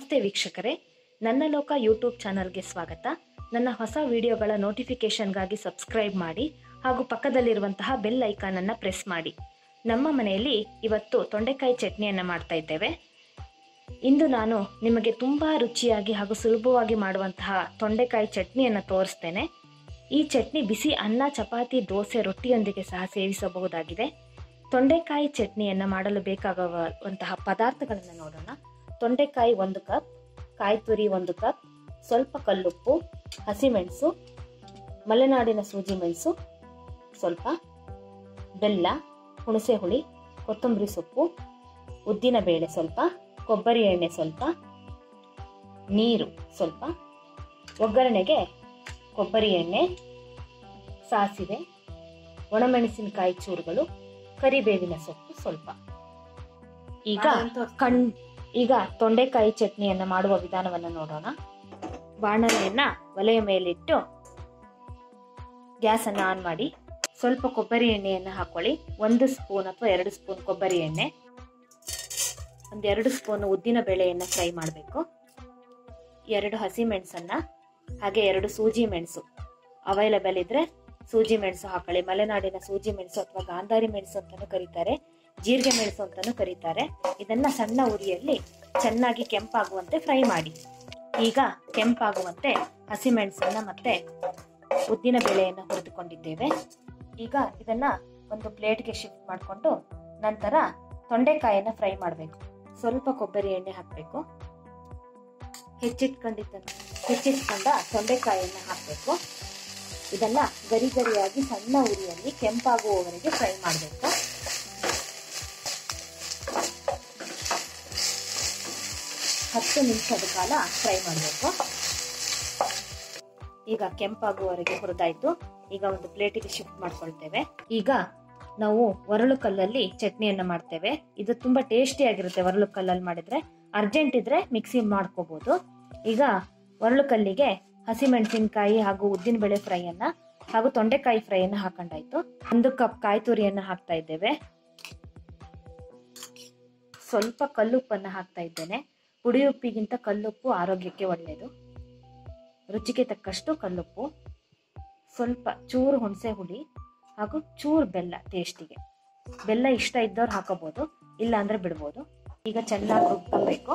ನಮಸ್ತೆ ವೀಕ್ಷಕರೇ ನನ್ನ ಲೋಕ ಯೂಟ್ಯೂಬ್ ಚಾನಲ್ಗೆ ಸ್ವಾಗತ ನನ್ನ ಹೊಸ ವಿಡಿಯೋಗಳ ನೋಟಿಫಿಕೇಷನ್ಗಾಗಿ ಸಬ್ಸ್ಕ್ರೈಬ್ ಮಾಡಿ ಹಾಗೂ ಪಕ್ಕದಲ್ಲಿರುವಂತಹ ಬೆಲ್ ಐಕಾನನ್ನು ಪ್ರೆಸ್ ಮಾಡಿ ನಮ್ಮ ಮನೆಯಲ್ಲಿ ಇವತ್ತು ತೊಂಡೆಕಾಯಿ ಚಟ್ನಿಯನ್ನು ಮಾಡ್ತಾ ಇದ್ದೇವೆ ಇಂದು ನಾನು ನಿಮಗೆ ತುಂಬ ರುಚಿಯಾಗಿ ಹಾಗೂ ಸುಲಭವಾಗಿ ಮಾಡುವಂತಹ ತೊಂಡೆಕಾಯಿ ಚಟ್ನಿಯನ್ನು ತೋರಿಸ್ತೇನೆ ಈ ಚಟ್ನಿ ಬಿಸಿ ಅನ್ನ ಚಪಾತಿ ದೋಸೆ ರೊಟ್ಟಿಯೊಂದಿಗೆ ಸಹ ಸೇವಿಸಬಹುದಾಗಿದೆ ತೊಂಡೆಕಾಯಿ ಚಟ್ನಿಯನ್ನು ಮಾಡಲು ಬೇಕಾಗುವಂತಹ ಪದಾರ್ಥಗಳನ್ನು ನೋಡೋಣ ತೊಂಡೆಕಾಯಿ ಒಂದು ಕಪ್ ಕಾಯಿ ತುರಿ ಒಂದು ಕಪ್ ಸ್ವಲ್ಪ ಕಲ್ಲುಪ್ಪು ಹಸಿಮೆಣಸು ಮಲೆನಾಡಿನ ಸೂಜಿ ಮೆಣಸು ಸ್ವಲ್ಪ ಬೆಲ್ಲ ಹುಣಸೆ ಹುಳಿ ಕೊತ್ತಂಬರಿ ಸೊಪ್ಪು ಉದ್ದಿನ ಬೇಳೆ ಸ್ವಲ್ಪ ಕೊಬ್ಬರಿ ಎಣ್ಣೆ ಸ್ವಲ್ಪ ನೀರು ಸ್ವಲ್ಪ ಒಗ್ಗರಣೆಗೆ ಕೊಬ್ಬರಿ ಎಣ್ಣೆ ಸಾಸಿವೆ ಒಣಮೆಣಸಿನಕಾಯಿ ಚೂರುಗಳು ಕರಿಬೇವಿನ ಸೊಪ್ಪು ಸ್ವಲ್ಪ ಈಗ ಕಣ್ ಈಗ ತೊಂಡೆಕಾಯಿ ಚಟ್ನಿಯನ್ನ ಮಾಡುವ ವಿಧಾನವನ್ನು ನೋಡೋಣ ಬಾಣಲೆಯನ್ನ ಒಲೆಯ ಮೇಲಿಟ್ಟು ಗ್ಯಾಸ್ ಅನ್ನ ಆನ್ ಮಾಡಿ ಸ್ವಲ್ಪ ಕೊಬ್ಬರಿ ಎಣ್ಣೆಯನ್ನು ಹಾಕೊಳ್ಳಿ ಒಂದು ಸ್ಪೂನ್ ಅಥವಾ ಎರಡು ಸ್ಪೂನ್ ಕೊಬ್ಬರಿ ಎಣ್ಣೆ ಒಂದು ಎರಡು ಸ್ಪೂನ್ ಉದ್ದಿನ ಬೇಳೆಯನ್ನು ಫ್ರೈ ಮಾಡಬೇಕು ಎರಡು ಹಸಿ ಮೆಣಸನ್ನ ಹಾಗೆ ಎರಡು ಸೂಜಿ ಮೆಣಸು ಅವೈಲಬಲ್ ಇದ್ರೆ ಸೂಜಿ ಮೆಣಸು ಹಾಕೊಳ್ಳಿ ಮಲೆನಾಡಿನ ಸೂಜಿ ಮೆಣಸು ಅಥವಾ ಗಾಂಧಾರಿ ಮೆಣಸು ಅಂತಾನು ಕರೀತಾರೆ ಜೀರಿಗೆ ಮೆಣಸು ಅಂತಾನು ಕರೀತಾರೆ ಇದನ್ನ ಸಣ್ಣ ಉರಿಯಲ್ಲಿ ಚೆನ್ನಾಗಿ ಕೆಂಪಾಗುವಂತೆ ಫ್ರೈ ಮಾಡಿ ಈಗ ಕೆಂಪಾಗುವಂತೆ ಹಸಿ ಮೆಣಸನ್ನ ಮತ್ತೆ ಉದ್ದಿನ ಬೇಳೆಯನ್ನು ಹುರಿದುಕೊಂಡಿದ್ದೇವೆ ಈಗ ಇದನ್ನ ಒಂದು ಪ್ಲೇಟ್ಗೆ ಶಿಫ್ಟ್ ಮಾಡಿಕೊಂಡು ನಂತರ ತೊಂಡೆಕಾಯಿನ ಫ್ರೈ ಮಾಡಬೇಕು ಸ್ವಲ್ಪ ಕೊಬ್ಬರಿ ಎಣ್ಣೆ ಹಾಕಬೇಕು ಹೆಚ್ಚಿಟ್ಕೊಂಡಿದ್ದ ಹೆಚ್ಚಿಟ್ಕೊಂಡ ತೊಂಡೆಕಾಯಿಯನ್ನು ಹಾಕಬೇಕು ಇದನ್ನ ಗರಿ ಗರಿಯಾಗಿ ಸಣ್ಣ ಉರಿಯಲ್ಲಿ ಕೆಂಪಾಗುವವರೆಗೆ ಫ್ರೈ ಮಾಡಬೇಕು ಹತ್ತು ನಿಮಿಷದ ಕಾಲ ಫ್ರೈ ಮಾಡಬೇಕು ಈಗ ಕೆಂಪಾಗುವವರೆಗೆ ಹುರಿದಾಯ್ತು ಈಗ ಒಂದು ಪ್ಲೇಟಿಗೆ ಶಿಫ್ಟ್ ಮಾಡ್ಕೊಳ್ತೇವೆ ಈಗ ನಾವು ಒರಳು ಕಲ್ಲಲ್ಲಿ ಚಟ್ನಿಯನ್ನ ಮಾಡ್ತೇವೆ ಇದು ತುಂಬಾ ಟೇಸ್ಟಿ ಆಗಿರುತ್ತೆ ಒರಳು ಕಲ್ಲಲ್ಲಿ ಮಾಡಿದ್ರೆ ಅರ್ಜೆಂಟ್ ಇದ್ರೆ ಮಿಕ್ಸಿ ಮಾಡ್ಕೋಬಹುದು ಈಗ ಒರಳು ಕಲ್ಲಿಗೆ ಹಸಿಮೆಣಸಿನಕಾಯಿ ಹಾಗೂ ಉದ್ದಿನ ಬೇಳೆ ಫ್ರೈ ಅನ್ನ ಹಾಗೂ ತೊಂಡೆಕಾಯಿ ಫ್ರೈ ಅನ್ನ ಹಾಕೊಂಡಾಯ್ತು ಒಂದು ಕಪ್ ಕಾಯಿ ತುರಿಯನ್ನ ಹಾಕ್ತಾ ಇದ್ದೇವೆ ಸ್ವಲ್ಪ ಕಲ್ಲುಪ್ಪನ್ನ ಹಾಕ್ತಾ ಇದ್ದೇನೆ ಪುಡಿ ಉಪ್ಪಿಗಿಂತ ಕಲ್ಲುಪ್ಪು ಆರೋಗ್ಯಕ್ಕೆ ಒಳ್ಳೆಯದು ರುಚಿಗೆ ತಕ್ಕಷ್ಟು ಕಲ್ಲುಪ್ಪು ಸ್ವಲ್ಪ ಚೂರು ಹುಣಸೆ ಹುಳಿ ಹಾಗೂ ಚೂರು ಬೆಲ್ಲ ಟೇಸ್ಟಿಗೆ ಬೆಲ್ಲ ಇಷ್ಟ ಇದ್ದವ್ರು ಹಾಕೋಬಹುದು ಇಲ್ಲ ಅಂದ್ರೆ ಬಿಡ್ಬೋದು ಈಗ ಚೆನ್ನಾಗಿ ರುಬ್ಕೊಬೇಕು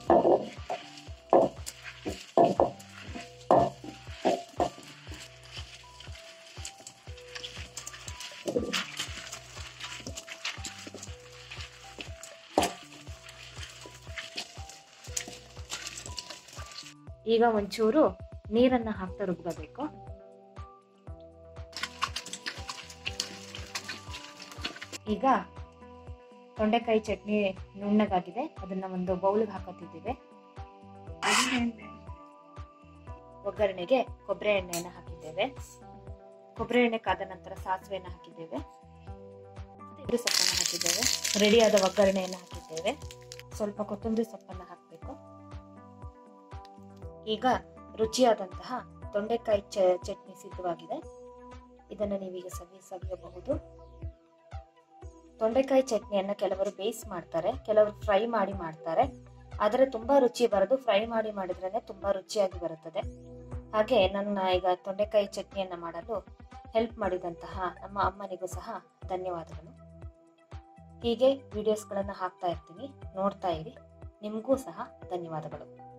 ಈಗ ಒಂಚೂರು ನೀರನ್ನ ಹಾಕ್ತಾ ರುಬ್ಕೋಬೇಕು ಈಗ ತೊಂಡೆಕಾಯಿ ಚಟ್ನಿ ನುಣ್ಣಗಾಗಿದೆ ಅದನ್ನ ಒಂದು ಬೌಲ್ಗೆ ಹಾಕೋತಿದ್ದೇವೆ ಒಗ್ಗರಣೆಗೆ ಕೊಬ್ಬರಿ ಎಣ್ಣೆಯನ್ನು ಹಾಕಿದ್ದೇವೆ ಕೊಬ್ಬರಿ ಎಣ್ಣೆ ಕಾದ ನಂತರ ಸಾಸಿವೆಯನ್ನು ಹಾಕಿದ್ದೇವೆ ಇದು ಸೊಪ್ಪನ್ನು ಹಾಕಿದ್ದೇವೆ ರೆಡಿಯಾದ ಒಗ್ಗರಣೆಯನ್ನು ಹಾಕಿದ್ದೇವೆ ಸ್ವಲ್ಪ ಕೊತ್ತಂಬರಿ ಸೊಪ್ಪನ್ನು ಹಾಕಬೇಕು ಈಗ ರುಚಿಯಾದಂತಹ ತೊಂಡೆಕಾಯಿ ಚ ಚಟ್ನಿ ಸಿದ್ಧವಾಗಿದೆ ಇದನ್ನು ನೀವೀಗ ಸವಿ ಸವಿಯಬಹುದು ತೊಂಡೆಕಾಯಿ ಚಟ್ನಿಯನ್ನು ಕೆಲವರು ಬೇಯಿಸಿ ಮಾಡ್ತಾರೆ ಕೆಲವರು ಫ್ರೈ ಮಾಡಿ ಮಾಡ್ತಾರೆ ಆದರೆ ತುಂಬಾ ರುಚಿ ಬರೋದು ಫ್ರೈ ಮಾಡಿ ಮಾಡಿದ್ರೇನೆ ತುಂಬಾ ರುಚಿಯಾಗಿ ಬರುತ್ತದೆ ಹಾಗೆ ನನ್ನ ಈಗ ತೊಂಡೆಕಾಯಿ ಚಟ್ನಿಯನ್ನು ಮಾಡಲು ಹೆಲ್ಪ್ ಮಾಡಿದಂತಹ ನಮ್ಮ ಅಮ್ಮನಿಗೂ ಸಹ ಧನ್ಯವಾದಗಳು ಹೀಗೆ ವಿಡಿಯೋಸ್ಗಳನ್ನು ಹಾಕ್ತಾ ಇರ್ತೀನಿ ನೋಡ್ತಾ ಇರಿ ನಿಮಗೂ ಸಹ ಧನ್ಯವಾದಗಳು